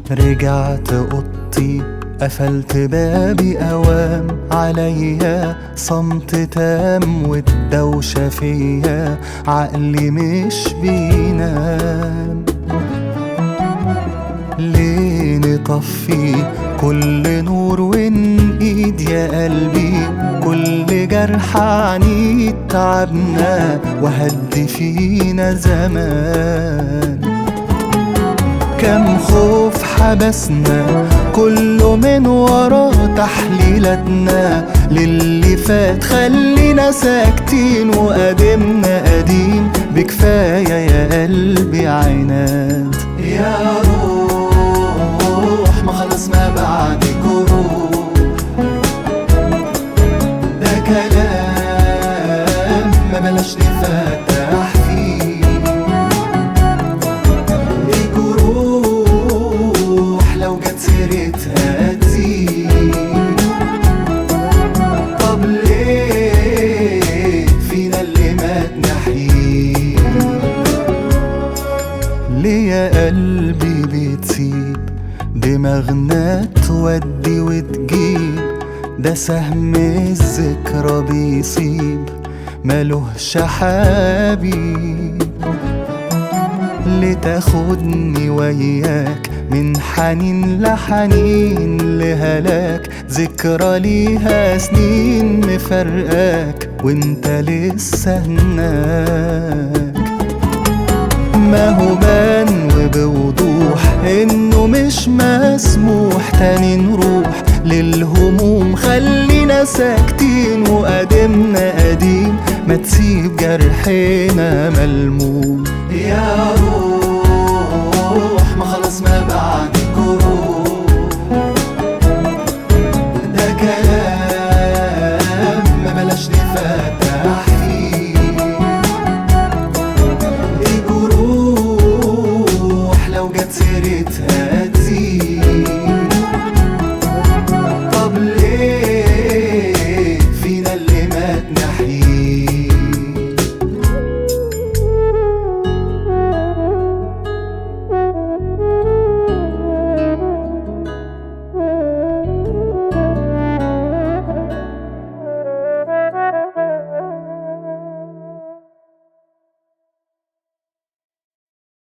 رجعت اوضتي قفلت بابي اوام عليا صمت تام والدوشة فيا عقلي مش بينام ليه نطفي كل نور ونقيد يا قلبي كل جرح عنيد تعبنا وهد فينا زمان كم خوف حبسنا كله من ورا تحليلاتنا للي فات خلينا ساكتين وقدمنا قديم بكفاية يا قلبي عناد يا روح ما خلص ما بعدك روح ده كلام ما بلاش نفتح فيه ليك روح لو جت سيرتها تزيد طب ليه فينا اللي مات نحيي ليه يا قلبي بتسيب دماغنا تودي وتجيب ده سهم الذكرى بيصيب ملهش حبيب لتاخدني وياك من حنين لحنين لهلاك ذكرى ليها سنين مفرقاك وانت لسه هناك ما هو بان وبوضوح انه مش مسموح تاني نروح للهموم خلينا ساكتين وقدمنا قديم ما تسيب جرحنا ملموم يا روح ما خلص ما بعدك روح ده كلام ما بلاش نفتح فيه ليك روح لو جت سيرتها